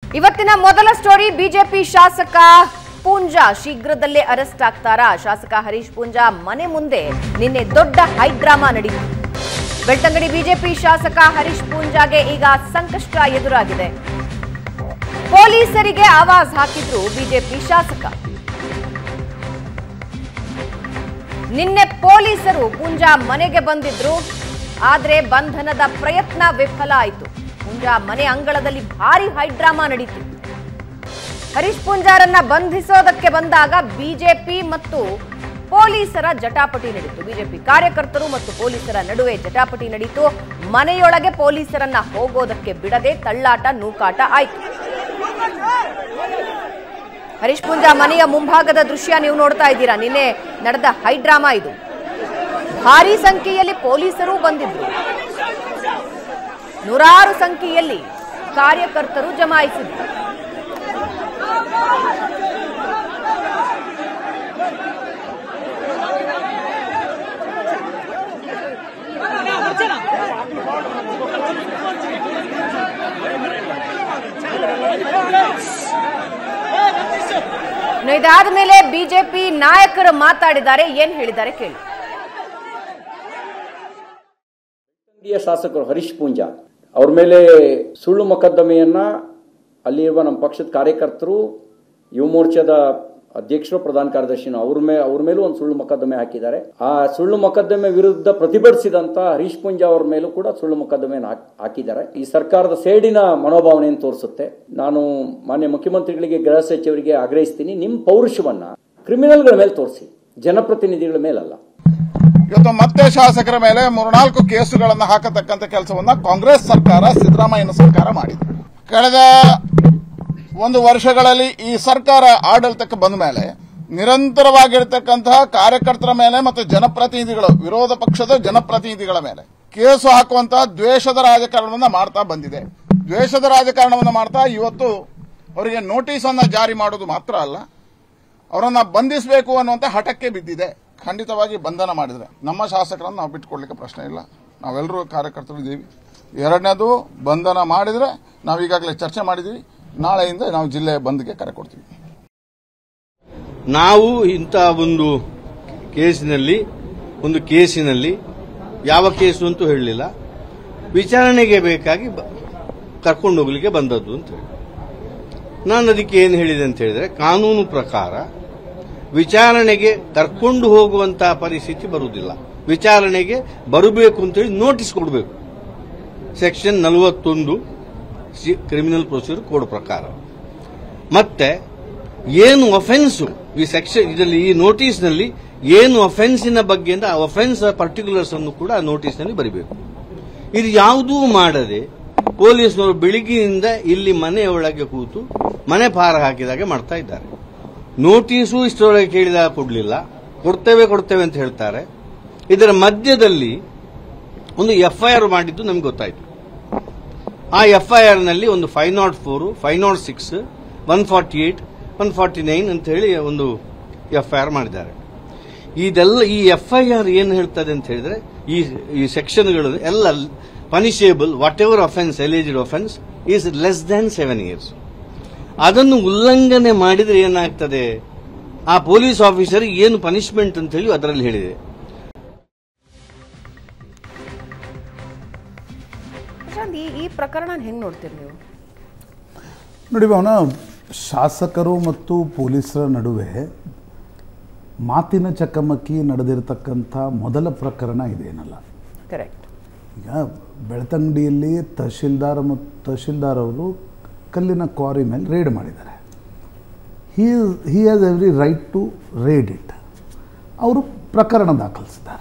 ಇವತ್ತಿನ ಮೊದಲ story BJP ಶಾಸಕ ಪೂಂಜಾ ಶೀಘ್ರದಲ್ಲೇ ಅರೆಸ್ಟ್ ಆಗ್ತಾರಾ ಶಾಸಕ ಹರೀಶ್ ಪೂಂಜಾ ಮನೆ ಮುಂದೆ ನಿನ್ನೆ ದೊಡ್ಡ ಹೈಡ್ರಾಮಾ ನಡೆಯಿತು ಬೆಳ್ತಂಗಡಿ ಬಿಜೆಪಿ ಶಾಸಕ ಹರೀಶ್ ಪೂಂಜಾಗೆ ಈಗ ಸಂಕಷ್ಟ ಎದುರಾಗಿದೆ ಪೊಲೀಸರಿಗೆ ಆವಾಜ್ ಹಾಕಿದ್ರು ಬಿಜೆಪಿ ಶಾಸಕ ನಿನ್ನೆ ಪೊಲೀಸರು ಪೂಂಜಾ ಮನೆಗೆ ಬಂದಿದ್ರು ಆದ್ರೆ ಬಂಧನದ ಪ್ರಯತ್ನ ವಿಫಲ ಆಯಿತು ಪೂಂಜಾ ಮನೆ ಅಂಗಳದಲ್ಲಿ ಭಾರಿ ಹೈಡ್ರಾಮಾ ನಡೀತು ಹರೀಶ್ ಪೂಂಜಾರನ್ನ ಬಂಧಿಸೋದಕ್ಕೆ ಬಂದಾಗ ಬಿಜೆಪಿ ಮತ್ತು ಪೊಲೀಸರ ಜಟಾಪಟಿ ನಡೀತು ಬಿಜೆಪಿ ಕಾರ್ಯಕರ್ತರು ಮತ್ತು ಪೊಲೀಸರ ನಡುವೆ ಜಟಾಪಟಿ ನಡೀತು ಮನೆಯೊಳಗೆ ಪೊಲೀಸರನ್ನ ಹೋಗೋದಕ್ಕೆ ಬಿಡದೆ ತಳ್ಳಾಟ ನೂಕಾಟ ಆಯ್ತು ಹರೀಶ್ ಪೂಂಜಾ ಮನೆಯ ಮುಂಭಾಗದ ದೃಶ್ಯ ನೀವು ನೋಡ್ತಾ ಇದ್ದೀರಾ ನಿನ್ನೆ ನಡೆದ ಹೈಡ್ರಾಮಾ ಇದು ಭಾರಿ ಸಂಖ್ಯೆಯಲ್ಲಿ ಪೊಲೀಸರು ಬಂದಿದ್ರು ನೂರಾರು ಸಂಖ್ಯೆಯಲ್ಲಿ ಕಾರ್ಯಕರ್ತರು ಜಮಾಯಿಸಿದ್ರು ಇನ್ನು ಇದಾದ ಮೇಲೆ ಬಿಜೆಪಿ ನಾಯಕರು ಮಾತಾಡಿದ್ದಾರೆ ಏನ್ ಹೇಳಿದ್ದಾರೆ ಕೇಳಿ ಹಿರಿಯ ಶಾಸಕರು ಹರೀಶ್ ಪೂಂಜಾ ಅವ್ರ ಮೇಲೆ ಸುಳ್ಳು ಮೊಕದ್ದಮೆಯನ್ನ ಅಲ್ಲಿರುವ ನಮ್ಮ ಪಕ್ಷದ ಕಾರ್ಯಕರ್ತರು ಯುವ ಮೋರ್ಚಾದ ಅಧ್ಯಕ್ಷರು ಪ್ರಧಾನ ಕಾರ್ಯದರ್ಶಿನ ಅವ್ರ ಮೇಲೆ ಅವ್ರ ಮೇಲೂ ಒಂದು ಸುಳ್ಳು ಮೊಕದ್ದಮೆ ಹಾಕಿದ್ದಾರೆ ಆ ಸುಳ್ಳು ಮೊಕದ್ದಮೆ ವಿರುದ್ಧ ಪ್ರತಿಭಟಿಸಿದಂತ ಹರೀಶ್ ಪೂಂಜಾ ಅವ್ರ ಮೇಲೂ ಕೂಡ ಸುಳ್ಳು ಮೊಕದ್ದಮೆಯನ್ನು ಹಾಕ್- ಹಾಕಿದ್ದಾರೆ ಈ ಸರ್ಕಾರದ ಸೇಡಿನ ಮನೋಭಾವನೆಯನ್ನು ತೋರಿಸುತ್ತೆ ನಾನು ಮಾನ್ಯ ಮುಖ್ಯಮಂತ್ರಿಗಳಿಗೆ ಗೃಹ ಸಚಿವರಿಗೆ ಆಗ್ರಹಿಸ್ತೀನಿ ನಿಮ್ಮ ಪೌರುಷವನ್ನ ಕ್ರಿಮಿನಲ್ಗಳ ಮೇಲೆ ತೋರಿಸಿ ಜನಪ್ರತಿನಿಧಿಗಳ ಮೇಲಲ್ಲ ಇವತ್ತು ಮತ್ತೆ ಶಾಸಕರ ಮೇಲೆ ಮೂರ್ನಾಲ್ಕು ಕೇಸುಗಳನ್ನು ಹಾಕತಕ್ಕಂತ ಕೆಲಸವನ್ನ ಕಾಂಗ್ರೆಸ್ ಸರ್ಕಾರ ಸಿದ್ದರಾಮಯ್ಯನ ಸರ್ಕಾರ ಮಾಡಿದೆ ಕಳೆದ ಒಂದು ವರ್ಷಗಳಲ್ಲಿ ಈ ಸರ್ಕಾರ ಆಡಳಿತಕ್ಕೆ ಬಂದ ಮೇಲೆ ನಿರಂತರವಾಗಿರ್ತಕ್ಕಂತಹ ಕಾರ್ಯಕರ್ತರ ಮೇಲೆ ಮತ್ತು ಜನಪ್ರತಿನಿಧಿಗಳು ವಿರೋಧ ಪಕ್ಷದ ಜನಪ್ರತಿನಿಧಿಗಳ ಮೇಲೆ ಕೇಸು ಹಾಕುವಂತಹ ದ್ವೇಷದ ರಾಜಕಾರಣವನ್ನ ಮಾಡ್ತಾ ಬಂದಿದೆ ದ್ವೇಷದ ರಾಜಕಾರಣವನ್ನ ಮಾಡ್ತಾ ಇವತ್ತು ಅವರಿಗೆ ನೋಟಿಸ್ ಅನ್ನ ಜಾರಿ ಮಾಡೋದು ಮಾತ್ರ ಅಲ್ಲ ಅವರನ್ನ ಬಂಧಿಸಬೇಕು ಅನ್ನುವಂತ ಹಠಕ್ಕೆ ಬಿದ್ದಿದೆ ಖಂಡಿತವಾಗಿ ಬಂಧನ ಮಾಡಿದ್ರೆ ನಮ್ಮ ಶಾಸಕರನ್ನು ನಾವು ಬಿಟ್ಕೊಡ್ಲಿಕ್ಕೆ ಪ್ರಶ್ನೆ ಇಲ್ಲ ನಾವೆಲ್ಲರೂ ಕಾರ್ಯಕರ್ತರು ಇದ್ದೀವಿ ಎರಡನೇದು ಬಂಧನ ಮಾಡಿದ್ರೆ ನಾವು ಈಗಾಗಲೇ ಚರ್ಚೆ ಮಾಡಿದ್ದೀವಿ ನಾಳೆಯಿಂದ ನಾವು ಜಿಲ್ಲೆ ಬಂದ್ಗೆ ಕರೆ ಕೊಡ್ತೀವಿ ನಾವು ಇಂಥ ಒಂದು ಕೇಸಿನಲ್ಲಿ ಒಂದು ಕೇಸಿನಲ್ಲಿ ಯಾವ ಕೇಸು ಅಂತೂ ಹೇಳಲಿಲ್ಲ ವಿಚಾರಣೆಗೆ ಬೇಕಾಗಿ ಬ- ಕರ್ಕೊಂಡು ಹೋಗ್ಲಿಕ್ಕೆ ಬಂದದ್ದು ಅಂತ ಹೇಳಿ ನಾನು ಅದಕ್ಕೆ ಏನು ಹೇಳಿದೆ ಅಂತ ಹೇಳಿದ್ರೆ ಕಾನೂನು ಪ್ರಕಾರ ವಿಚಾರಣೆಗೆ ಕರ್ಕೊಂಡು ಹೋಗುವಂತಹ ಪರಿಸ್ಥಿತಿ ಬರುವುದಿಲ್ಲ ವಿಚಾರಣೆಗೆ ಬರಬೇಕು ಅಂತೇಳಿ ನೋಟಿಸ್ ಕೊಡಬೇಕು ಸೆಕ್ಷನ್ ನಲವತ್ತೊಂದು ಕ್ರಿಮಿನಲ್ ಪ್ರೊಸೀಜರ್ ಕೋಡ್ ಪ್ರಕಾರ ಮತ್ತೆ ಏನು ಅಫೆನ್ಸ್ ಈ ಸೆಕ್ಷನ್ ಇದರಲ್ಲಿ ಈ ನೋಟಿಸ್ನಲ್ಲಿ ಏನು ಅಫೆನ್ಸಿನ ಬಗ್ಗೆ ಅಂತ ಆ ಅಫೆನ್ಸ್ ಪರ್ಟಿಕ್ಯುಲರ್ಸ್ ಅನ್ನು ಕೂಡ ಆ ನೋಟಿಸ್ನಲ್ಲಿ ಬರಿಬೇಕು ಇದು ಯಾವುದೂ ಮಾಡದೆ ಪೊಲೀಸ್ನವರು ಬೆಳಿಗ್ಗೆಯಿಂದ ಇಲ್ಲಿ ಮನೆಯೊಳಗೆ ಕೂತು ಮನೆ ಪಾರ ಹಾಕಿದಾಗೆ ಮಾಡ್ತಾ ಇದ್ದಾರೆ ನೋಟಿಸು ಇಷ್ಟರೊಳಗೆ ಕೇಳಿದಾಗ ಕೊಡಲಿಲ್ಲ ಕೊಡ್ತೇವೆ ಕೊಡ್ತೇವೆ ಅಂತ ಹೇಳ್ತಾರೆ ಇದರ ಮಧ್ಯದಲ್ಲಿ ಒಂದು ಎಫ್ಐಆರ್ ಮಾಡಿದ್ದು ನಮ್ಗೆ ಗೊತ್ತಾಯ್ತು ಆ ಎಫ್ಐಆರ್ ನಲ್ಲಿ ಒಂದು five nought four five nought six one forty eight one forty nine ಅಂತ ಹೇಳಿ ಒಂದು ಎಫ್ಐಆರ್ ಮಾಡಿದ್ದಾರೆ ಇದೆಲ್ಲ ಈ ಎಫ್ಐಆರ್ ಏನು ಹೇಳ್ತದೆ ಅಂತ ಹೇಳಿದ್ರೆ ಈ ಈ ಸೆಕ್ಷನ್ಗಳು ಎಲ್ಲ punishable whatever offence alleged offence is less than seven years ಅದನ್ನು ಉಲ್ಲಂಘನೆ ಮಾಡಿದ್ರೆ ಏನಾಗ್ತದೆ ಆ ಪೊಲೀಸ್ ಆಫೀಸರ್ ಏನು ಪನಿಷ್ಮೆಂಟ್ ಅಂತ ಹೇಳಿ ಅದರಲ್ಲಿ ಹೇಳಿದೆ ಪ್ರಶಾಂತ್, ಈ ಈ ಪ್ರಕರಣ ಹೆಂಗ್ ನೋಡ್ತೀರಿ ನೀವು ನೋಡಿ ಅವನ ಶಾಸಕರು ಮತ್ತು ಪೊಲೀಸರ ನಡುವೆ ಮಾತಿನ ಚಕಮಕಿ ನಡೆದಿರತಕ್ಕಂಥ ಮೊದಲ ಪ್ರಕರಣ ಇದೇನಲ್ಲ ಕರೆಕ್ಟ್ ಈಗ ಬೆಳ್ತಂಗಡಿಯಲ್ಲಿ ತಹಶೀಲ್ದಾರ್ ಮತ್ತು ತಹಶೀಲ್ದಾರ್ ಅವರು ಕಲ್ಲಿನ ಕ್ವಾರಿ ಮೇಲೆ ರೇಡ್ ಮಾಡಿದ್ದಾರೆ he he has every right to raid it ಅವರು ಪ್ರಕರಣ ದಾಖಲಿಸಿದ್ದಾರೆ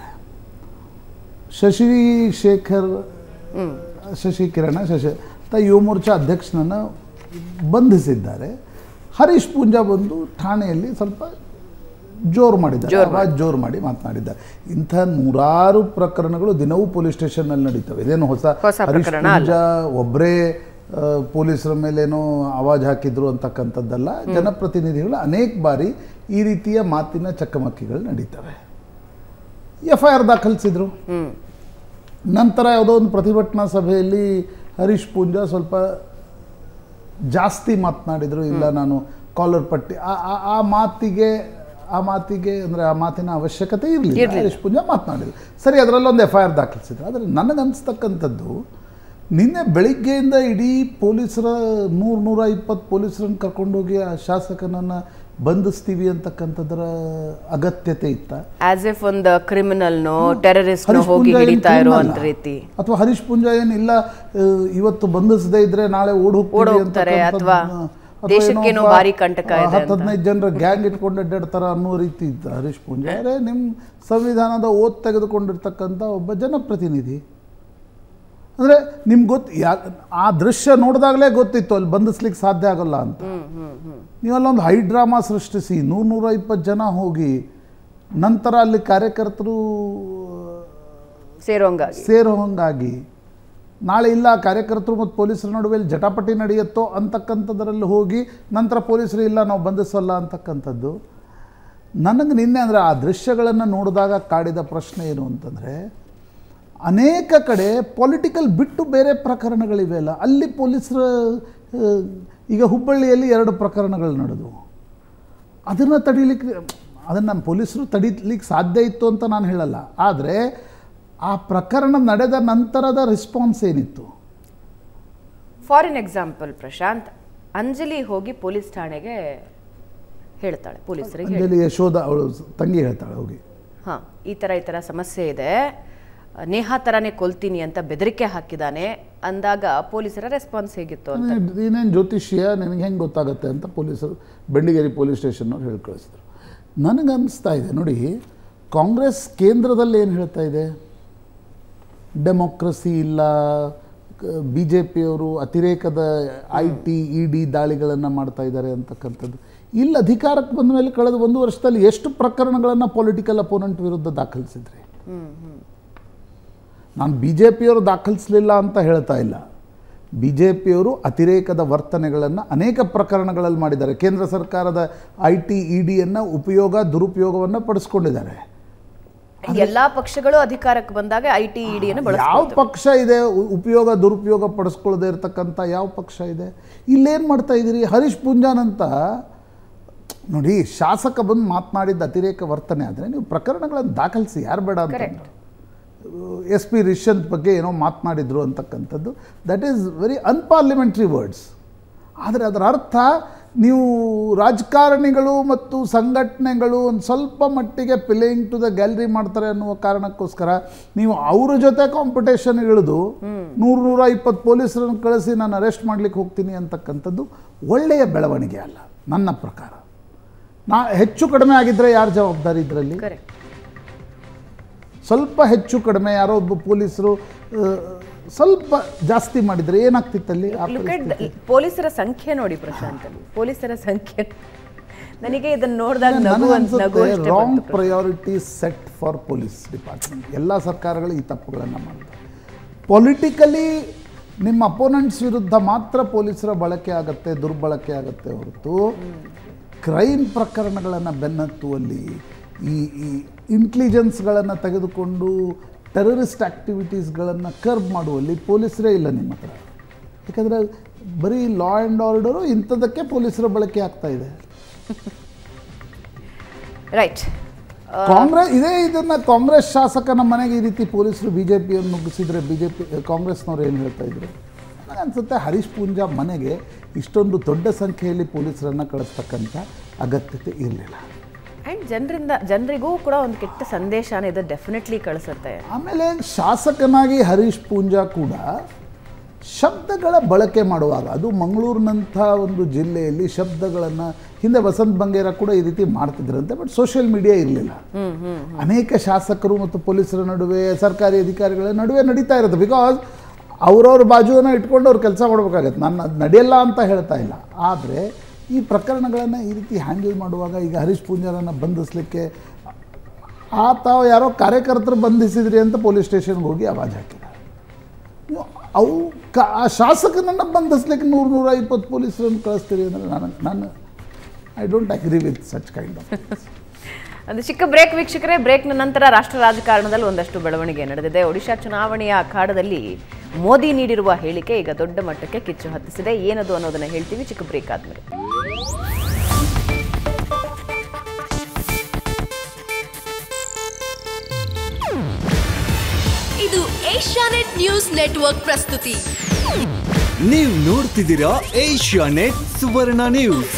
ಶಶಿಶೇಖರ್ ಶಶಿ ಕಿರಣ ಶಶಿ ತ ಯುವ ಮೋರ್ಚಾ ಅಧ್ಯಕ್ಷನನ್ನು ಬಂಧಿಸಿದ್ದಾರೆ ಹರೀಶ್ ಪೂಂಜಾ ಬಂದು ಠಾಣೆಯಲ್ಲಿ ಸ್ವಲ್ಪ ಜೋರು ಮಾಡಿದ್ದಾರೆ ಆವಾಜ್ ಜೋರು ಮಾಡಿ ಮಾತನಾಡಿದ್ದಾರೆ ಇಂಥ ನೂರಾರು ಪ್ರಕರಣಗಳು ದಿನವೂ ಪೊಲೀಸ್ ಸ್ಟೇಷನ್ನಲ್ಲಿ ನಡೀತವೆ ಇದೇನು ಹೊಸ ಹೊಸ ಹರೀಶ್ ಪ್ರಕರಣ ಅಲ್ಲ. ಪೂಂಜಾ ಒಬ್ಬರೇ ಆ, ಪೊಲೀಸರ ಮೇಲೇನೋ ಆವಾಜ್ ಹಾಕಿದ್ರು ಅಂತಕ್ಕಂಥದ್ದಲ್ಲ ಜನಪ್ರತಿನಿಧಿಗಳು ಅನೇಕ ಬಾರಿ ಈ ರೀತಿಯ ಮಾತಿನ ಚಕಮಕಿಗಳು ನಡೀತವೆ ಎಫ್ ಐ ಆರ್ ದಾಖಲಿಸಿದ್ರು ನಂತರ ಯಾವುದೋ ಒಂದು ಪ್ರತಿಭಟನಾ ಸಭೆಯಲ್ಲಿ ಹರೀಶ್ ಪೂಂಜಾ ಸ್ವಲ್ಪ ಜಾಸ್ತಿ ಮಾತನಾಡಿದ್ರು ಇಲ್ಲ ನಾನು ಕಾಲರ್ ಪಟ್ಟಿ ಆ- ಆ- ಆ ಮಾತಿಗೆ ಆ ಮಾತಿಗೆ ಅಂದರೆ ಆ ಮಾತಿನ ಅವಶ್ಯಕತೆ ಇರಲಿಲ್ಲ ಇರ್ಲಿಲ್ಲ. ಹರೀಶ್ ಪೂಂಜಾ ಮಾತನಾಡಿದ್ರು ಸರಿ ಅದರಲ್ಲೊಂದು ಎಫ್ ಐ ಆರ್ ದಾಖಲಿಸಿದ್ರು ಆದರೆ ನನಗನ್ಸ್ತಕ್ಕಂಥದ್ದು ನಿನ್ನೆ ಬೆಳಿಗ್ಗೆಯಿಂದ ಇಡೀ ಪೊಲೀಸರ ನೂರು ನೂರ ಇಪ್ಪತ್ತು ಪೊಲೀಸರನ್ನು ಕರ್ಕೊಂಡೋಗಿ ಆ ಶಾಸಕನನ್ನು ಬಂಧಿಸ್ತೀವಿ ಅಂತಕ್ಕಂಥದ್ರ ಅಗತ್ಯತೆ ಇತ್ತ ಆಸ್ ಇಫ್ ಒಂದು ಕ್ರಿಮಿನಲ್ನೋ ಟೆರರಿಸ್ಟ್ ಹರೀಶ್ ಹೋಗಿ ಪೂಂಜಾ ಏನ್ ಹಿಡಿತಾ criminal ಇರುವಂತ ಅಲ್ಲ. ರೀತಿ ಅಥವಾ ಹರೀಶ್ ಪೂಂಜಾ ಏನಿಲ್ಲ ಆ, ಇವತ್ತು ಬಂಧಿಸದೇ ಇದ್ರೆ ನಾಳೆ ಓಡ್ ಹೋಗ್ತೀವಿ ಓಡ್ ಹೋಗ್ತಾರೆ ಅಂತಕ್ಕಂಥದ್ದು, ಅಥವಾ ಅಥವಾ ದೇಶಕ್ಕೇನೋ ಏನೋ ಭಾರಿ ಕಂಟಕ ಇದೆ ಹತ್ತು ಅಂತ. ಹದಿನೈದು ಜನರ ಗ್ಯಾಂಗ್ ಇಟ್ಕೊಂಡು ಅಡ್ಡಾಡ್ತಾರ ಅನ್ನೋ ರೀತಿ ಇದ್ದ ಹರೀಶ್ ಪೂಂಜಾ ಅರೆ ನಿಮ್ಮ ಸಂವಿಧಾನದ ಓದ್ ತೆಗೆದುಕೊಂಡಿರ್ತಕ್ಕಂಥ ಒಬ್ಬ ಜನಪ್ರತಿನಿಧಿ ಅಂದರೆ ನಿಮ್ಗೆ ಗೊತ್ತು ಯಾ ಆ ದೃಶ್ಯ ನೋಡಿದಾಗಲೇ ಗೊತ್ತಿತ್ತು ಅಲ್ಲಿ ಬಂಧಿಸ್ಲಿಕ್ಕೆ ಸಾಧ್ಯ ಆಗಲ್ಲ ಅಂತ ನೀವಲ್ಲೊಂದು ಹೈ ಡ್ರಾಮಾ ಸೃಷ್ಟಿಸಿ ನೂರು ನೂರ ಇಪ್ಪತ್ತು ಜನ ಹೋಗಿ ನಂತರ ಅಲ್ಲಿ ಕಾರ್ಯಕರ್ತರು ಸೇರೋಂಗಾಗಿ ಸೇರೋ ಹಂಗಾಗಿ ನಾಳೆ ಇಲ್ಲ ಕಾರ್ಯಕರ್ತರು ಮತ್ತು ಪೊಲೀಸರ ನಡುವೆ ಇಲ್ಲಿ ಜಟಾಪಟಿ ನಡೆಯುತ್ತೋ ಅಂತಕ್ಕಂಥದ್ರಲ್ಲಿ ಹೋಗಿ ನಂತರ ಪೊಲೀಸರು ಇಲ್ಲ ನಾವು ಬಂಧಿಸಲ್ಲ ಅಂತಕ್ಕಂಥದ್ದು ನನಗೆ ನಿನ್ನೆ ಅಂದರೆ ಆ ದೃಶ್ಯಗಳನ್ನು ನೋಡಿದಾಗ ಕಾಡಿದ ಪ್ರಶ್ನೆ ಏನು ಅಂತಂದರೆ ಅನೇಕ ಕಡೆ ಪೊಲಿಟಿಕಲ್ ಬಿಟ್ಟು ಬೇರೆ ಪ್ರಕರಣಗಳಿವೆ ಅಲ್ಲ ಅಲ್ಲಿ ಪೊಲೀಸರ ಆ, ಈಗ ಹುಬ್ಬಳ್ಳಿಯಲ್ಲಿ ಎರಡು ಪ್ರಕರಣಗಳು ನಡೆದವು ಅದನ್ನು ತಡೀಲಿಕ್ಕೆ ಅದನ್ನು ಪೊಲೀಸರು ತಡೀಲಿಕ್ಕೆ ಸಾಧ್ಯ ಇತ್ತು ಅಂತ ನಾನು ಹೇಳಲ್ಲ ಆದರೆ ಆ ಪ್ರಕರಣ ನಡೆದ ನಂತರದ ರೆಸ್ಪಾನ್ಸ್ ಏನಿತ್ತು for in example Prashanth Anjali ಹೋಗಿ ಪೊಲೀಸ್ ಠಾಣೆಗೆ ಹೇಳ್ತಾಳೆ ಪೊಲೀಸರಿಗೆ ಹೇಳಿ ಅಂಜಲಿ ಯಶೋಧ ಅವಳು ತಂಗಿ ಹೇಳ್ತಾಳೆ ಹೋಗಿ ಹಾ ಈ ತರ ಈ ತರ ಸಮಸ್ಯೆ ಇದೆ ನೇಹಾ ತರಾನೇ ಕೊಲ್ತೀನಿ ಅಂತ ಬೆದರಿಕೆ ಹಾಕಿದಾನೆ ಅಂದಾಗ ಪೊಲೀಸರ ರೆಸ್ಪಾನ್ಸ್ ಹೇಗಿತ್ತು ಅಂತ ನೀನೇನು ಜ್ಯೋತಿಷ್ಯ ನಿನಗೆ ಹೆಂಗೆ ಗೊತ್ತಾಗುತ್ತೆ ಅಂತ ಪೊಲೀಸರು ಬೆಂಡಿಗೇರಿ ಪೊಲೀಸ್ ಸ್ಟೇಷನ್ನವ್ರು ಹೇಳಿ ಕಳಿಸಿದ್ರು ನನಗನ್ನಿಸ್ತಾ ಇದೆ ನೋಡಿ ಕಾಂಗ್ರೆಸ್ ಕೇಂದ್ರದಲ್ಲಿ ಏನು ಹೇಳ್ತಾ ಇದೆ ಡೆಮೋಕ್ರಸಿ ಇಲ್ಲ ಬಿ ಜೆ ಪಿಯವರು ಅತಿರೇಕದ ಐ ಟಿ ಇ ಡಿ ದಾಳಿಗಳನ್ನು ಮಾಡ್ತಾ ಇದ್ದಾರೆ ಅಂತಕ್ಕಂಥದ್ದು ಇಲ್ಲಿ ಅಧಿಕಾರಕ್ಕೆ ಬಂದ ಮೇಲೆ ಕಳೆದ ಒಂದು ವರ್ಷದಲ್ಲಿ ಎಷ್ಟು ಪ್ರಕರಣಗಳನ್ನು ಪೊಲಿಟಿಕಲ್ ಅಪೋನೆಂಟ್ ವಿರುದ್ಧ ದಾಖಲಿಸಿದ್ರಿ ನಾನು ಬಿ ಜೆ ಪಿಯವರು ದಾಖಲಿಸಲಿಲ್ಲ ಅಂತ ಹೇಳ್ತಾ ಇಲ್ಲ ಬಿ ಜೆ ಪಿಯವರು ಅತಿರೇಕದ ವರ್ತನೆಗಳನ್ನು ಅನೇಕ ಪ್ರಕರಣಗಳಲ್ಲಿ ಮಾಡಿದ್ದಾರೆ ಕೇಂದ್ರ ಸರ್ಕಾರದ ಐ ಟಿ ಇ ಡಿಯನ್ನು ಉಪಯೋಗ ದುರುಪಯೋಗವನ್ನು ಪಡಿಸ್ಕೊಂಡಿದ್ದಾರೆ ಎಲ್ಲಾ ಪಕ್ಷಗಳು ಅಧಿಕಾರಕ್ಕೆ ಬಂದಾಗ ಐ ಟಿ ಇಡಿಯನ್ನು ಯಾವ ಬಳಸ್ಕೊಳ್ತವೆ ಪಕ್ಷ ಇದೆ ಉ- ಉಪಯೋಗ ದುರುಪಯೋಗ ಪಡಿಸ್ಕೊಳ್ಳದೆ ಇರತಕ್ಕಂಥ ಯಾವ ಪಕ್ಷ ಇದೆ ಇಲ್ಲೇನು ಮಾಡ್ತಾ ಇದ್ದೀರಿ ಹರೀಶ್ ಪುಂಜಾನಂತ ನೋಡಿ ಶಾಸಕ ಬಂದು ಮಾತನಾಡಿದ ಅತಿರೇಕ ವರ್ತನೆ ಆದರೆ ನೀವು ಪ್ರಕರಣಗಳನ್ನು ದಾಖಲಿಸಿ ಯಾರು ಬೇಡ ಅಂತ Correct. ಎಸ್ ಪಿ ರಿಷಂತ್ ಬಗ್ಗೆ ಏನೋ ಮಾತನಾಡಿದ್ರು ಅಂತಕ್ಕಂಥದ್ದು that is very unparliamentary words ಆದರೆ ಅದರ ಅರ್ಥ ನೀವು ರಾಜಕಾರಣಿಗಳು ಮತ್ತು ಸಂಘಟನೆಗಳು ಒಂದು ಸ್ವಲ್ಪ ಮಟ್ಟಿಗೆ ಪ್ಲೇಯಿಂಗ್ ಟು ದ ಗ್ಯಾಲರಿ ಮಾಡ್ತಾರೆ ಅನ್ನುವ ಕಾರಣಕ್ಕೋಸ್ಕರ ನೀವು ಅವ್ರ ಜೊತೆ ಕಾಂಪಿಟೇಷನ್ ಇಳಿದು ನೂರು ನೂರ ಇಪ್ಪತ್ತು ಪೊಲೀಸರನ್ನು ಕಳಿಸಿ ನಾನು ಅರೆಸ್ಟ್ ಮಾಡ್ಲಿಕ್ಕೆ ಹೋಗ್ತೀನಿ ಅಂತಕ್ಕಂಥದ್ದು ಒಳ್ಳೆಯ ಬೆಳವಣಿಗೆ ಅಲ್ಲ ನನ್ನ ಪ್ರಕಾರ ನಾ ಹೆಚ್ಚು ಕಡಿಮೆ ಆಗಿದ್ದರೆ ಯಾರು ಜವಾಬ್ದಾರಿ ಇದರಲ್ಲಿ ಕರೆಕ್ಟ್ ಸ್ವಲ್ಪ ಹೆಚ್ಚು ಕಡಿಮೆ ಯಾರೋ ಒಬ್ಬ ಪೊಲೀಸರು ಆ, ಸ್ವಲ್ಪ ಜಾಸ್ತಿ ಮಾಡಿದರೆ ಏನಾಗ್ತಿತ್ತಲ್ಲಿ ಆ ಲುಕ್ ಪರಿಸ್ಥಿತಿ? ಪೊಲೀಸರ ಸಂಖ್ಯೆ ನೋಡಿ ಪ್ರಶಾಂತ್ ಅಲ್ಲಿ ಪೊಲೀಸರ ಸಂಖ್ಯೆ ನನಗೆ ಇದನ್ನ ನೋಡಿದಾಗ ನಗು ಅಂತ ನನಗನ್ಸುತ್ತೆ ನಗು ಅಷ್ಟೇ ರಾಂಗ್ ಬಂತು. Priority set for police department ಎಲ್ಲ ಸರ್ಕಾರಗಳು ಈ ತಪ್ಪುಗಳನ್ನು ಮಾಡ್ತಾರೆ ಪೊಲಿಟಿಕಲಿ ನಿಮ್ಮ ಅಪೋನೆಂಟ್ಸ್ ವಿರುದ್ಧ ಮಾತ್ರ ಪೊಲೀಸರ ಬಳಕೆ ಆಗುತ್ತೆ ದುರ್ಬಳಕೆ ಆಗುತ್ತೆ ಹೊರತು ಕ್ರೈಮ್ ಪ್ರಕರಣಗಳನ್ನು ಬೆನ್ನತ್ತುವಲ್ಲಿ ಈ ಈ ಇಂಟೆಲಿಜೆನ್ಸ್ಗಳನ್ನು ತೆಗೆದುಕೊಂಡು ಟೆರರಿಸ್ಟ್ ಆ್ಯಕ್ಟಿವಿಟೀಸ್ಗಳನ್ನು ಕರ್ಬ್ ಮಾಡುವಲ್ಲಿ ಪೊಲೀಸರೇ ಇಲ್ಲ ನಿಮ್ಮ ಹತ್ರ ಯಾಕಂದರೆ ಬರೀ ಲಾ ಆ್ಯಂಡ್ ಆರ್ಡರು ಇಂಥದಕ್ಕೆ ಪೊಲೀಸರ ಬಳಕೆ ಆಗ್ತಾ ಇದೆ ರೈಟ್ ಕಾಂಗ್ರೆಸ್ ಇದೇ ಇದನ್ನ ಕಾಂಗ್ರೆಸ್ ಶಾಸಕನ ಮನೆಗೆ ಈ ರೀತಿ ಪೊಲೀಸರು ಬಿ ಜೆ ಪಿಯನ್ನು ನುಗ್ಗಿಸಿದ್ರೆ ಬಿ ಜೆ ಪಿ ಕಾಂಗ್ರೆಸ್ನವ್ರು ಏನು ಹೇಳ್ತಾ ಇದ್ರು ನನಗನ್ಸುತ್ತೆ ಹರೀಶ್ ಪೂಂಜಾ ಮನೆಗೆ ಇಷ್ಟೊಂದು ದೊಡ್ಡ ಸಂಖ್ಯೆಯಲ್ಲಿ ಪೊಲೀಸರನ್ನು ಕಳಿಸ್ತಕ್ಕಂಥ ಅಗತ್ಯತೆ ಇರಲಿಲ್ಲ ಅಂಡ್ ಜನರಿಂದ ಜನರಿಗೂ ಕೂಡ ಒಂದು ಕೆಟ್ಟ ಸಂದೇಶನ ಇದು ಡೆಫಿನೆಟ್ಲಿ ಕಳಿಸುತ್ತೆ ಆಮೇಲೆ ಶಾಸಕನಾಗಿ ಹರೀಶ್ ಪೂಂಜಾ ಕೂಡ ಶಬ್ದಗಳ ಬಳಕೆ ಮಾಡುವಾಗ ಅದು ಮಂಗಳೂರಿನಂಥ ಒಂದು ಜಿಲ್ಲೆಯಲ್ಲಿ ಶಬ್ದಗಳನ್ನು ಹಿಂದೆ ವಸಂತ್ ಬಂಗೇರ ಕೂಡ ಈ ರೀತಿ ಮಾಡ್ತಿದ್ರಂತೆ ಬಟ್ ಸೋಷಿಯಲ್ ಮೀಡಿಯಾ ಇರಲಿಲ್ಲ ಅನೇಕ ಶಾಸಕರು ಮತ್ತು ಪೊಲೀಸರ ನಡುವೆ ಸರ್ಕಾರಿ ಅಧಿಕಾರಿಗಳ ನಡುವೆ ನಡೀತಾ ಇರುತ್ತೆ ಬಿಕಾಸ್ ಅವ್ರವ್ರ ಬಾಜುವನ್ನು ಇಟ್ಕೊಂಡು ಅವ್ರು ಕೆಲಸ ಮಾಡಬೇಕಾಗತ್ತೆ ನಾನು ಅದು ನಡೆಯಲ್ಲ ಅಂತ ಹೇಳ್ತಾ ಇಲ್ಲ ಆದರೆ ಈ ಪ್ರಕರಣಗಳನ್ನು ಈ ರೀತಿ ಹ್ಯಾಂಡಲ್ ಮಾಡುವಾಗ ಈಗ ಹರೀಶ್ ಪೂಂಜಾರನ್ನು ಬಂಧಿಸಲಿಕ್ಕೆ ಆ ತಾವು ಯಾರೋ ಕಾರ್ಯಕರ್ತರು ಬಂಧಿಸಿದ್ರಿ ಅಂತ ಪೊಲೀಸ್ ಸ್ಟೇಷನ್ಗೆ ಹೋಗಿ ಆವಾಜ್ ಹಾಕಿದ್ದಾರೆ ನೀವು ಅವು ಕ ಆ ಶಾಸಕನನ್ನು ಬಂಧಿಸ್ಲಿಕ್ಕೆ ನೂರು ನೂರ ಇಪ್ಪತ್ತು ಪೊಲೀಸರನ್ನು ಕಳಿಸ್ತೀರಿ ಅಂದರೆ ನಾನು ನಾನು I don't agree with such kind of ಒಂದು ಚಿಕ್ಕ ಬ್ರೇಕ್ ವೀಕ್ಷಕರೇ ಬ್ರೇಕ್ನ ನಂತರ ರಾಷ್ಟ್ರ ರಾಜಕಾರಣದಲ್ಲಿ ಒಂದಷ್ಟು ಬೆಳವಣಿಗೆ ನಡೆದಿದೆ ಒಡಿಶಾ ಚುನಾವಣೆಯ ಅಖಾಡದಲ್ಲಿ ಮೋದಿ ನೀಡಿರುವ ಹೇಳಿಕೆ ಈಗ ದೊಡ್ಡ ಮಟ್ಟಕ್ಕೆ ಕಿಚ್ಚು ಹತ್ತಿಸಿದೆ ಏನದು ಅನ್ನೋದನ್ನ ಹೇಳ್ತೀವಿ ಚಿಕ್ಕ ಬ್ರೇಕ್ ಆದ್ಮೇಲೆ ಇದು ಏಷ್ಯಾನೆಟ್ ನ್ಯೂಸ್ ನೆಟ್ವರ್ಕ್ ಪ್ರಸ್ತುತಿ ನೀವು ನೋಡ್ತಿದ್ದೀರಾ ಏಷ್ಯಾ ನೆಟ್ ಸುವರ್ಣ ನ್ಯೂಸ್